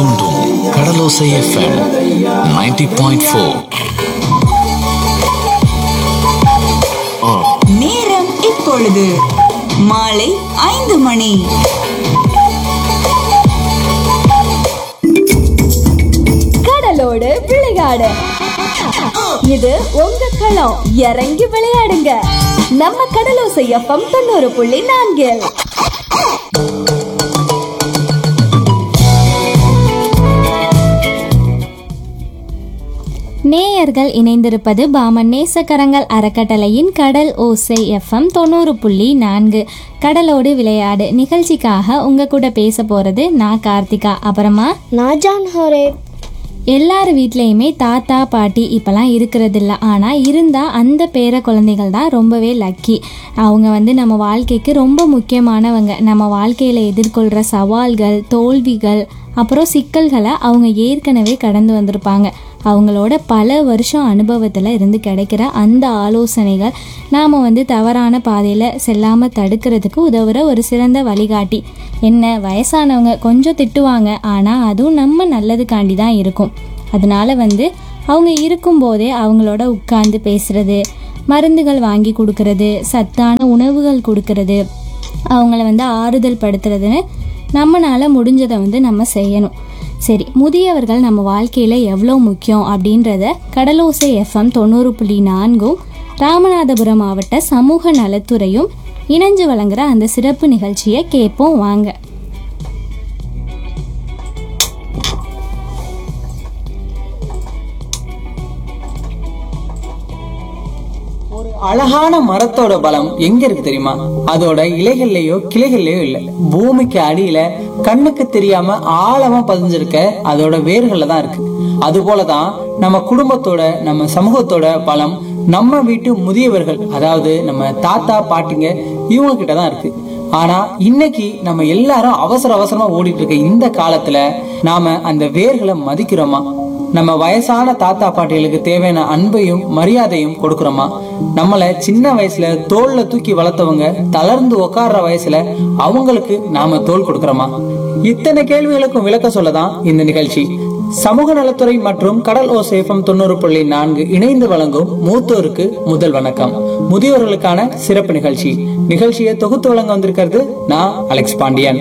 தூண்டும் கடலோசை FM 90.4 point four நேரம் இப்பொழுது மாலை ஐந்து மணி கடலோடு விளையாடு இது உங்க களம் இறங்கி விளையாடுங்க நம்ம கடலோசை எஃப்எம் தொண்ணூறு புள்ளி நான்கில் நேயர்கள் இணைந்திருப்பது பாமன் நேசக்கரங்கள் அறக்கட்டளையின் கடல் ஓசை எஃப்எம் தொண்ணூறு புள்ளி நான்கு கடலோடு விளையாடு நிகழ்ச்சிக்காக உங்க கூட பேச போறது நான் கார்த்திகா அப்புறமா நாஜான் ஹோரேப் எல்லார் வீட்லேயுமே தாத்தா பாட்டி இப்போலாம் இருக்கிறது இல்லை ஆனால் இருந்தால் அந்த பேர குழந்தைகள் தான் ரொம்பவே லக்கி அவங்க வந்து நம்ம வாழ்க்கைக்கு ரொம்ப முக்கியமானவங்க நம்ம வாழ்க்கையில் எதிர்கொள்கிற சவால்கள் தோல்விகள் அப்புறம் சிக்கல்களை அவங்க ஏற்கனவே கடந்து வந்திருப்பாங்க அவங்களோட பல வருஷம் அனுபவத்தில் இருந்து கிடைக்கிற அந்த ஆலோசனைகள் நாம் வந்து தவறான பாதையில் செல்லாமல் தடுக்கிறதுக்கு உதவுற ஒரு சிறந்த வழிகாட்டி என்ன வயசானவங்க கொஞ்சம் திட்டுவாங்க ஆனால் அதுவும் நம்ம நல்லதுக்காண்டி தான் இருக்கும் அதனால வந்து அவங்க இருக்கும்போதே அவங்களோட உட்கார்ந்து பேசுறது மருந்துகள் வாங்கி கொடுக்கறது சத்தான உணவுகள் கொடுக்கறது அவங்கள வந்து ஆறுதல் படுத்துறதுன்னு நம்மளால முடிஞ்சதை வந்து நம்ம செய்யணும் சரி முதியவர்கள் நம்ம வாழ்க்கையில் எவ்வளோ முக்கியம் அப்படின்றத கடலோசை எஃப்எம் தொண்ணூறு புள்ளி நான்கும் ராமநாதபுரம் மாவட்ட சமூக நலத்துறையும் இணைஞ்சு வழங்குற அந்த சிறப்பு நிகழ்ச்சியை கேட்போம் வாங்க ஒரு அழகான மரத்தோட பலம் எங்க இருக்கு தெரியுமா அதோட இலைகள்லயோ கிளைகள்லயோ இல்ல பூமிக்கு அடியில கண்ணுக்கு தெரியாம ஆழமா பதிஞ்சிருக்க அதோட வேர்கள்ல தான் இருக்கு அது போலதான் நம்ம குடும்பத்தோட நம்ம சமூகத்தோட பலம் நம்ம வீட்டு முதியவர்கள் அதாவது நம்ம தாத்தா பாட்டிங்க இவங்க கிட்ட தான் இருக்கு ஆனா இன்னைக்கு நம்ம எல்லாரும் அவசர அவசரமா ஓடிட்டு இருக்க இந்த காலத்துல நாம அந்த வேர்களை மதிக்கிறோமா நம்ம வயசான தாத்தா பாட்டிகளுக்கு தேவையான அன்பையும் மரியாதையும் கொடுக்கறோமா நம்மள சின்ன வயசுல தோல்ல தூக்கி வளர்த்தவங்க தளர்ந்து உட்கார்ற வயசுல அவங்களுக்கு நாம தோல் கொடுக்கறோமா இத்தனை கேள்விகளுக்கும் விளக்க சொல்லதான் இந்த நிகழ்ச்சி சமூக நலத்துறை மற்றும் கடல் ஓசேஃபம் தொண்ணூறு புள்ளி நான்கு இணைந்து வழங்கும் மூத்தோருக்கு முதல் வணக்கம் முதியோர்களுக்கான சிறப்பு நிகழ்ச்சி நிகழ்ச்சியை தொகுத்து வழங்க வந்திருக்கிறது நான் அலெக்ஸ் பாண்டியன்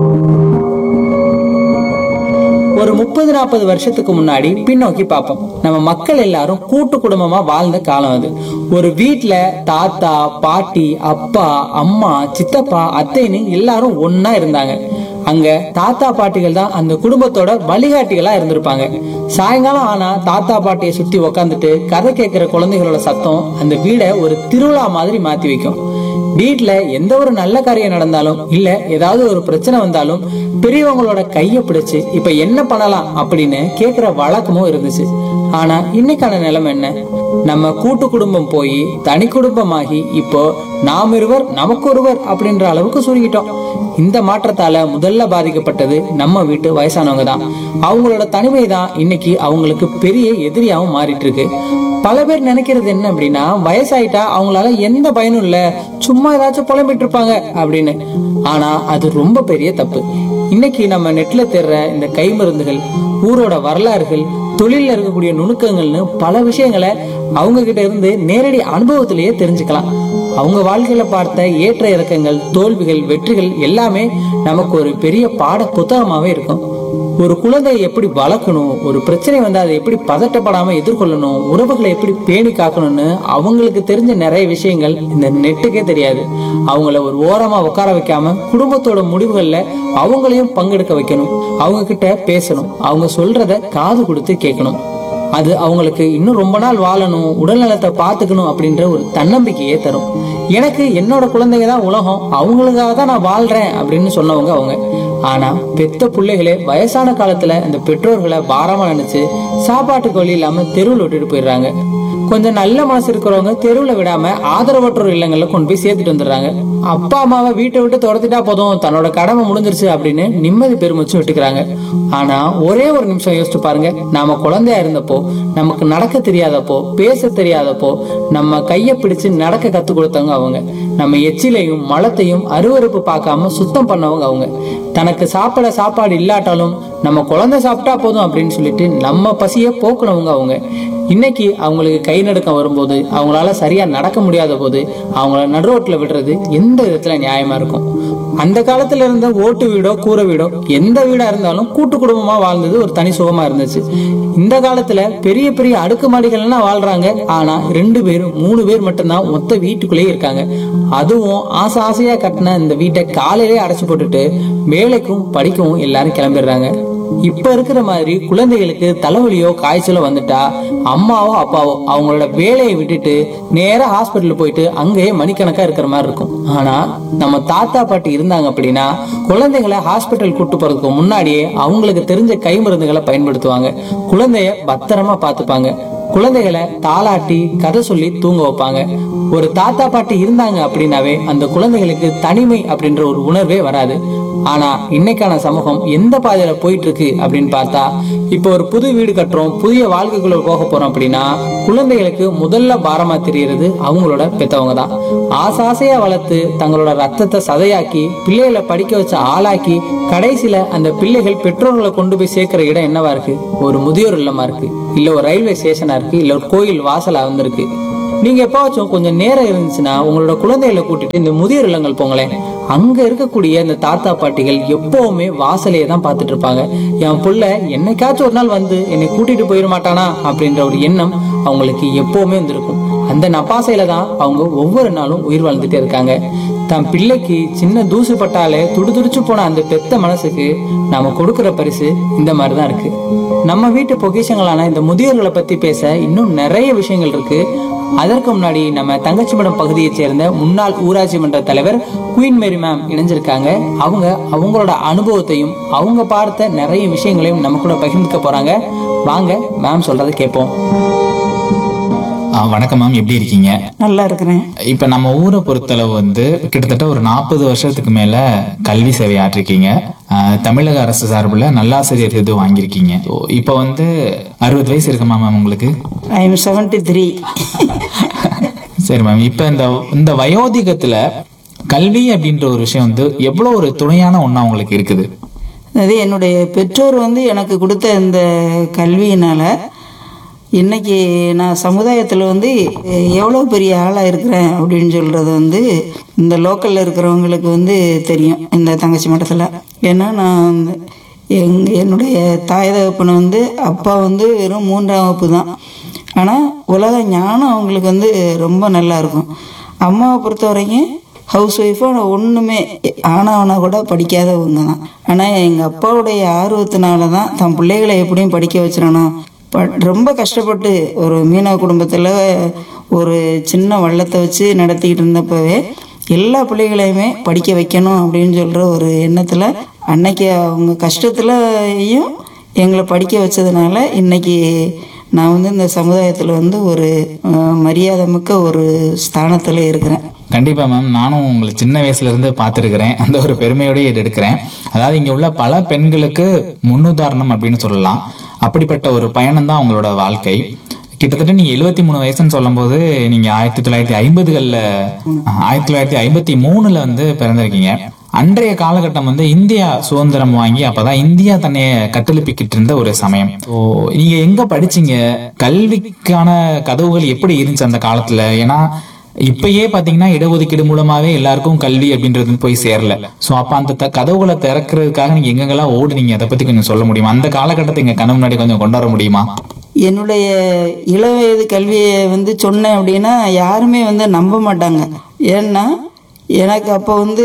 ஒரு முப்பது நாற்பது வருஷத்துக்கு முன்னாடி பின்னோக்கி பார்ப்போம் நம்ம மக்கள் எல்லாரும் கூட்டு குடும்பமா வாழ்ந்த காலம் அது ஒரு வீட்ல தாத்தா பாட்டி அப்பா அம்மா சித்தப்பா அத்தைன்னு எல்லாரும் ஒன்னா இருந்தாங்க அங்க தாத்தா பாட்டிகள் தான் அந்த குடும்பத்தோட வழிகாட்டிகளா இருந்திருப்பாங்க சாயங்காலம் ஆனா தாத்தா பாட்டியை சுத்தி உக்காந்துட்டு கதை கேட்கிற குழந்தைகளோட சத்தம் அந்த வீடை ஒரு திருவிழா மாதிரி மாத்தி வைக்கும் வீட்ல எந்த ஒரு நல்ல காரியம் நடந்தாலும் இல்ல ஏதாவது ஒரு பிரச்சனை வந்தாலும் பெரியவங்களோட கைய பிடிச்சு இப்ப என்ன பண்ணலாம் அப்படின்னு கேக்குற வழக்கமும் இருந்துச்சு ஆனா இன்னைக்கான நிலைமை என்ன நம்ம கூட்டு குடும்பம் போய் தனி குடும்பமாகி இப்போ நாம் இருவர் நமக்கு ஒருவர் அப்படின்ற அளவுக்கு சுருங்கிட்டோம் இந்த மாற்றத்தால முதல்ல பாதிக்கப்பட்டது நம்ம வீட்டு வயசானவங்க தான் அவங்களோட தனிமை தான் இன்னைக்கு அவங்களுக்கு பெரிய எதிரியாவும் மாறிட்டு இருக்கு பல பேர் நினைக்கிறது என்ன அப்படின்னா வயசாயிட்டா அவங்களால எந்த பயனும் இல்ல சும்மா ஏதாச்சும் புலம்பிட்டு இருப்பாங்க அப்படின்னு ஆனா அது ரொம்ப பெரிய தப்பு இன்னைக்கு நம்ம நெட்ல தேடுற இந்த கை மருந்துகள் ஊரோட வரலாறுகள் தொழில இருக்கக்கூடிய நுணுக்கங்கள்னு பல விஷயங்களை அவங்க கிட்ட இருந்து நேரடி அனுபவத்திலேயே தெரிஞ்சுக்கலாம் அவங்க வாழ்க்கையில பார்த்த ஏற்ற இறக்கங்கள் தோல்விகள் வெற்றிகள் எல்லாமே நமக்கு ஒரு பெரிய பாட புத்தகமாவே இருக்கும் ஒரு குழந்தையை எப்படி வளர்க்கணும் ஒரு பிரச்சனை வந்தா அதை எப்படி பதட்டப்படாம எதிர்கொள்ளணும் உறவுகளை எப்படி பேணி காக்கணும்னு அவங்களுக்கு தெரிஞ்ச நிறைய விஷயங்கள் இந்த நெட்டுக்கே தெரியாது அவங்கள ஒரு ஓரமா உட்கார வைக்காம குடும்பத்தோட முடிவுகள்ல அவங்களையும் பங்கெடுக்க வைக்கணும் அவங்க கிட்ட பேசணும் அவங்க சொல்றத காது கொடுத்து கேட்கணும் அது அவங்களுக்கு இன்னும் ரொம்ப நாள் வாழணும் உடல் நலத்தை பார்த்துக்கணும் அப்படின்ற ஒரு தன்னம்பிக்கையே தரும் எனக்கு என்னோட குழந்தைங்க தான் உலகம் அவங்களுக்காக தான் நான் வாழ்றேன் அப்படின்னு சொன்னவங்க அவங்க ஆனா பெத்த பிள்ளைகளே வயசான காலத்துல அந்த பெற்றோர்களை பாரமா நினைச்சு சாப்பாட்டுக்கு வழி இல்லாம தெருவில் விட்டுட்டு போயிடுறாங்க கொஞ்சம் நல்ல மனசு இருக்கிறவங்க தெருவுல விடாம ஆதரவற்றோர் இல்லங்கள்ல கொண்டு போய் சேர்த்துட்டு வந்துடுறாங்க அப்பா அம்மாவை வீட்டை விட்டு துரத்திட்டா போதும் தன்னோட கடமை முடிஞ்சிருச்சு அப்படின்னு நிம்மதி பெருமிச்சு விட்டுக்கிறாங்க ஆனா ஒரே ஒரு நிமிஷம் யோசிச்சு பாருங்க நாம குழந்தையா இருந்தப்போ நமக்கு நடக்க தெரியாதப்போ பேச தெரியாதப்போ நம்ம கைய பிடிச்சு நடக்க கத்து கொடுத்தவங்க அவங்க நம்ம எச்சிலையும் மலத்தையும் அருவருப்பு பார்க்காம சுத்தம் பண்ணவங்க அவங்க தனக்கு சாப்பிட சாப்பாடு இல்லாட்டாலும் நம்ம குழந்தை சாப்பிட்டா போதும் அப்படின்னு சொல்லிட்டு நம்ம பசியை போக்குனவங்க அவங்க இன்னைக்கு அவங்களுக்கு கை நடுக்கம் வரும்போது அவங்களால சரியா நடக்க முடியாத போது அவங்கள நடுரோட்டில் விடுறது எந்த விதத்துல நியாயமா இருக்கும் அந்த காலத்துல இருந்த ஓட்டு வீடோ கூரை வீடோ எந்த வீடா இருந்தாலும் கூட்டு குடும்பமா வாழ்ந்தது ஒரு தனி சுகமா இருந்துச்சு இந்த காலத்துல பெரிய பெரிய அடுக்குமாடிகள்லாம் வாழ்றாங்க ஆனா ரெண்டு பேர் மூணு பேர் மட்டும்தான் மொத்த வீட்டுக்குள்ளேயே இருக்காங்க அதுவும் ஆசை ஆசையா கட்டின இந்த வீட்டை காலையிலே அடைச்சு போட்டுட்டு வேலைக்கும் படிக்கவும் எல்லாரும் கிளம்பிடுறாங்க இப்ப இருக்கிற மாதிரி குழந்தைகளுக்கு தலைவலியோ காய்ச்சலோ வந்துட்டா அம்மாவோ அப்பாவோ அவங்களோட வேலையை விட்டுட்டு நேரா ஹாஸ்பிட்டல் போயிட்டு அங்கேயே மணிக்கணக்கா இருக்கிற மாதிரி இருக்கும் ஆனா நம்ம தாத்தா பாட்டி இருந்தாங்க அப்படின்னா குழந்தைகளை ஹாஸ்பிட்டல் கூட்டு போறதுக்கு முன்னாடியே அவங்களுக்கு தெரிஞ்ச கை மருந்துகளை பயன்படுத்துவாங்க குழந்தைய பத்திரமா பாத்துப்பாங்க குழந்தைகளை தாளாட்டி கதை சொல்லி தூங்க வைப்பாங்க ஒரு தாத்தா பாட்டி இருந்தாங்க அப்படின்னாவே அந்த குழந்தைகளுக்கு தனிமை அப்படின்ற ஒரு உணர்வே வராது ஆனா இன்னைக்கான சமூகம் எந்த பாதையில போயிட்டு இருக்கு அப்படின்னு பார்த்தா இப்போ ஒரு புது வீடு கட்டுறோம் புதிய வாழ்க்கைக்குள்ள போக போறோம் அப்படின்னா குழந்தைகளுக்கு முதல்ல பாரமா தெரியறது அவங்களோட பெத்தவங்க தான் ஆசை ஆசையா வளர்த்து தங்களோட ரத்தத்தை சதையாக்கி பிள்ளைகளை படிக்க வச்ச ஆளாக்கி கடைசியில அந்த பிள்ளைகள் பெற்றோர்களை கொண்டு போய் சேர்க்கிற இடம் என்னவா இருக்கு ஒரு முதியோர் இல்லமா இருக்கு இல்ல ஒரு ரயில்வே ஸ்டேஷனா இருக்கு இல்ல ஒரு கோயில் வாசலா வந்திருக்கு நீங்க எப்பாச்சும் கொஞ்சம் நேரம் இருந்துச்சுன்னா உங்களோட குழந்தைகளை கூட்டிட்டு இந்த முதியோர் இல்லங்கள் போங்களேன் அங்க இருக்கக்கூடிய இந்த தாத்தா பாட்டிகள் எப்பவுமே வாசலையே தான் பார்த்துட்டு இருப்பாங்க என் புள்ள என்னைக்காச்சும் ஒரு நாள் வந்து என்னை கூட்டிட்டு போயிட மாட்டானா அப்படின்ற ஒரு எண்ணம் அவங்களுக்கு எப்பவுமே வந்திருக்கும் அந்த நப்பாசையில தான் அவங்க ஒவ்வொரு நாளும் உயிர் வாழ்ந்துட்டே இருக்காங்க தன் பிள்ளைக்கு சின்ன தூசு பட்டாலே துடிதுடிச்சு போன அந்த பெத்த மனசுக்கு நாம கொடுக்கிற பரிசு இந்த மாதிரி தான் இருக்கு நம்ம வீட்டு பொக்கிஷங்களான இந்த முதியோர்களை பத்தி பேச இன்னும் நிறைய விஷயங்கள் இருக்கு அதற்கு முன்னாடி நம்ம தங்கச்சிமடம் பகுதியைச் சேர்ந்த முன்னாள் ஊராட்சி மன்ற தலைவர் குயின் மேரி மேம் இணைஞ்சிருக்காங்க அவங்க அவங்களோட அனுபவத்தையும் அவங்க பார்த்த நிறைய விஷயங்களையும் நம்ம கூட பகிர்ந்துக்க போறாங்க வாங்க மேம் சொல்றதை கேட்போம் ஆ, வணக்கம் மேம் எப்படி இருக்கீங்க நல்லா இருக்கிறேன் இப்ப நம்ம ஊரை பொறுத்தளவு வந்து கிட்டத்தட்ட ஒரு நாற்பது வருஷத்துக்கு மேல கல்வி சேவை ஆற்றிருக்கீங்க ஆ, தமிழக அரசு சார்பில் நல்லாசிரியர் விருது வாங்கியிருக்கீங்க ஓ, இப்ப வந்து அறுபது வயசு இருக்குமா மேம் உங்களுக்கு ஐ எம் செவன்டி த்ரீ சரி மேம் இப்ப இந்த இந்த வயோதிகத்துல கல்வி அப்படின்ற ஒரு விஷயம் வந்து எவ்வளவு ஒரு துணையான ஒண்ணா உங்களுக்கு இருக்குது அது என்னுடைய பெற்றோர் வந்து எனக்கு கொடுத்த இந்த கல்வியினால இன்னைக்கு நான் சமுதாயத்தில் வந்து எவ்வளோ பெரிய ஆளாக இருக்கிறேன் அப்படின்னு சொல்கிறது வந்து இந்த லோக்கலில் இருக்கிறவங்களுக்கு வந்து தெரியும் இந்த தங்கச்சி மட்டத்தில் ஏன்னா நான் வந்து எங் என்னுடைய தாய் தகப்பனை வந்து அப்பா வந்து வெறும் மூன்றாம் வகுப்பு தான் ஆனால் உலக ஞானம் அவங்களுக்கு வந்து ரொம்ப நல்லா இருக்கும் அம்மாவை பொறுத்த வரைக்கும் ஹவுஸ் ஒய்ஃபாக நான் ஒன்றுமே ஆனாவனா கூட படிக்காதவங்க தான் ஆனால் எங்கள் அப்பாவுடைய ஆர்வத்தினால தான் தன் பிள்ளைகளை எப்படியும் படிக்க வச்சிடணும் ப- ரொம்ப கஷ்டப்பட்டு ஒரு மீனவ குடும்பத்தில் ஒரு சின்ன வள்ளத்தை வச்சு நடத்திக்கிட்டு இருந்தப்பவே எல்லா பிள்ளைகளையுமே படிக்க வைக்கணும் அப்படின்னு சொல்கிற ஒரு எண்ணத்தில் அன்னைக்கு அவங்க கஷ்டத்துலையும் எங்களை படிக்க வச்சதுனால இன்னைக்கு நான் வந்து இந்த சமுதாயத்தில் வந்து ஒரு அஹ், மரியாதை மிக்க ஒரு ஸ்தானத்தில் இருக்கிறேன் கண்டிப்பா மேம் நானும் உங்களை சின்ன வயசுல இருந்து பார்த்துருக்கிறேன் அந்த ஒரு பெருமையோடய இதை எடுக்கிறேன் அதாவது இங்க உள்ள பல பெண்களுக்கு முன்னுதாரணம் அப்படின்னு சொல்லலாம் அப்படிப்பட்ட ஒரு பயணம் தான் உங்களோட வாழ்க்கை கிட்டத்தட்ட நீங்க எழுபத்தி மூணு வயசுன்னு சொல்லும்போது நீங்க ஆயிரத்தி தொள்ளாயிரத்தி ஐம்பதுகள்ல ஆயிரத்தி தொள்ளாயிரத்தி ஐம்பத்தி மூணுல வந்து பிறந்திருக்கீங்க அன்றைய காலகட்டம் வந்து இந்தியா சுதந்திரம் வாங்கி அப்பதான் இந்தியா தன்னைய கட்டெழுப்பிக்கிட்டு இருந்த ஒரு சமயம் ஓ நீங்க எங்க படிச்சீங்க கல்விக்கான கதவுகள் எப்படி இருந்துச்சு அந்த காலத்துல ஏன்னா இப்பயே பாத்தீங்கன்னா இடஒதுக்கீடு மூலமாவே எல்லாருக்கும் கல்வி அப்படின்றது போய் சேரல சோ அப்ப அந்த த- கதவுகளை திறக்கிறதுக்காக நீங்க எங்கெங்கெல்லாம் ஓடுனீங்க அதை பத்தி கொஞ்சம் சொல்ல முடியுமா அந்த காலகட்டத்தை எங்க கண்ணு முன்னாடி கொஞ்சம் கொண்டு வர முடியுமா என்னுடைய இளவயது கல்வியை வந்து சொன்னேன் அப்படின்னா யாருமே வந்து நம்ப மாட்டாங்க ஏன்னா எனக்கு அப்போ வந்து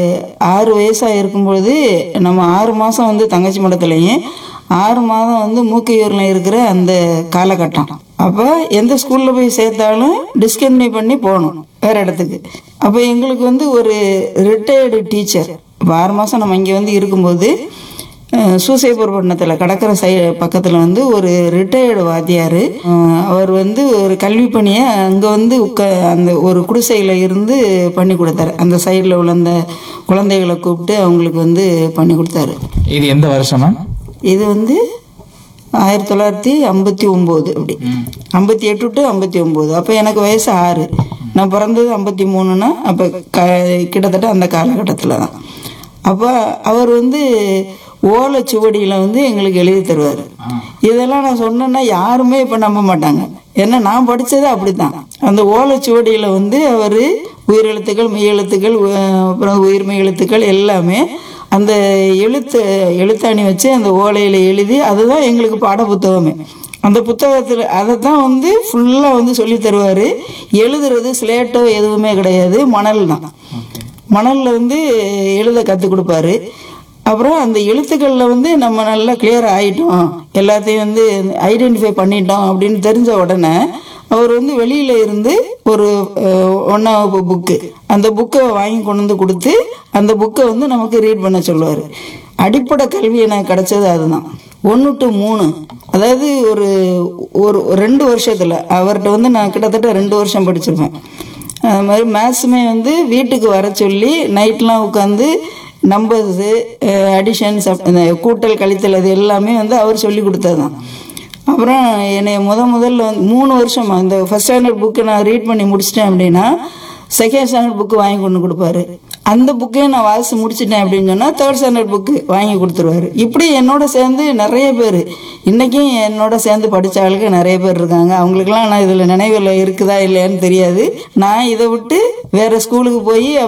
ஆறு வயசாக இருக்கும்பொழுது நம்ம ஆறு மாதம் வந்து தங்கச்சி மடத்துலையும் ஆறு மாதம் வந்து மூக்கையூரில் இருக்கிற அந்த காலகட்டம் அப்போ எந்த ஸ்கூலில் போய் சேர்த்தாலும் டிஸ்கண்டினியூ பண்ணி போகணும் வேறு இடத்துக்கு அப்போ எங்களுக்கு வந்து ஒரு ரிட்டையர்டு டீச்சர் இப்போ ஆறு மாதம் நம்ம இங்கே வந்து இருக்கும்போது அஹ் சூசைபுரப்பட்டினத்தில் கடற்கரை சை பக்கத்தில் வந்து ஒரு ரிட்டையர்டு வாத்தியார் அவர் வந்து ஒரு கல்வி பணியை அங்கே வந்து உட்க அந்த ஒரு குடிசையில் இருந்து பண்ணி கொடுத்தாரு அந்த சைடில் உள்ள அந்த குழந்தைகளை கூப்பிட்டு அவங்களுக்கு வந்து பண்ணி கொடுத்தாரு இது எந்த வருஷம் மேம் இது வந்து ஆயிரத்தி தொள்ளாயிரத்தி ஐம்பத்தி ஒம்பது அப்படி ஐம்பத்தி எட்டு டு ஐம்பத்தி ஒம்பது அப்போ எனக்கு வயசு ஆறு நான் பிறந்தது ஐம்பத்தி மூணுனா அப்போ க கிட்டத்தட்ட அந்த காலகட்டத்தில் தான் அப்போ அவர் வந்து ஓலைச்சுவடியில் வந்து எங்களுக்கு எழுதி தருவார் இதெல்லாம் நான் சொன்னேன்னா யாருமே இப்போ நம்ப மாட்டாங்க ஏன்னா நான் படித்தது அப்படித்தான் அந்த ஓலைச்சுவடியில் வந்து அவர் உயிரெழுத்துக்கள் மெய்யெழுத்துக்கள் உ- அப்புறம் உயிர்மெய் எழுத்துக்கள் எல்லாமே அந்த எழுத்து எழுத்தாணி வச்சு அந்த ஓலையில் எழுதி அதுதான் எங்களுக்கு பாட புத்தகமே அந்த புத்தகத்தில் அதை தான் வந்து ஃபுல்லாக வந்து சொல்லி தருவார் எழுதுறது ஸ்லேட்டோ எதுவுமே கிடையாது மணல் தான் மணலில் வந்து எழுத கற்றுக் கொடுப்பாரு அப்புறம் அந்த எழுத்துக்களில் வந்து நம்ம நல்லா கிளியர் ஆகிட்டோம் எல்லாத்தையும் வந்து ஐடென்டிஃபை பண்ணிட்டோம் அப்படின்னு தெரிஞ்ச உடனே அவர் வந்து வெளியில் இருந்து ஒரு ஒன்றாவது புக்கு அந்த புக்கை வாங்கி கொண்டு வந்து கொடுத்து அந்த புக்கை வந்து நமக்கு ரீட் பண்ண சொல்லுவார் அடிப்படை கல்வி எனக்கு கிடைச்சது அதுதான் ஒன்று டு மூணு அதாவது ஒரு ஒரு ரெண்டு வருஷத்தில் அவர்கிட்ட வந்து நான் கிட்டத்தட்ட ரெண்டு வருஷம் படிச்சிருப்பேன் அது மாதிரி மேத்ஸுமே வந்து வீட்டுக்கு வர சொல்லி நைட்லாம் உட்காந்து நம்பர்ஸு அடிஷன் கூட்டல் கழித்தல் அது எல்லாமே வந்து அவர் சொல்லி கொடுத்தது தான் அப்புறம் என்னை முத முதல்ல வந்து மூணு வருஷம் அந்த ஃபஸ்ட் ஸ்டாண்டர்ட் புக்கை நான் ரீட் பண்ணி முடிச்சிட்டேன் அப்படின்னா செகண்ட் ஸ்டாண்டர்ட் புக்கு வாங்கி கொண்டு கொடுப்பாரு அந்த புக்கையும் நான் வாசித்து முடிச்சிட்டேன் அப்படின்னு சொன்னால் தேர்ட் ஸ்டாண்டர்ட் புக்கு வாங்கி கொடுத்துருவாரு இப்படி என்னோட சேர்ந்து நிறைய பேர் இன்றைக்கும் என்னோட சேர்ந்து படித்த ஆளுக்கு நிறைய பேர் இருக்காங்க அவங்களுக்கெல்லாம் நான் இதில் நினைவில் இருக்குதா இல்லையான்னு தெரியாது நான் இதை விட்டு வேறு ஸ்கூலுக்கு போய்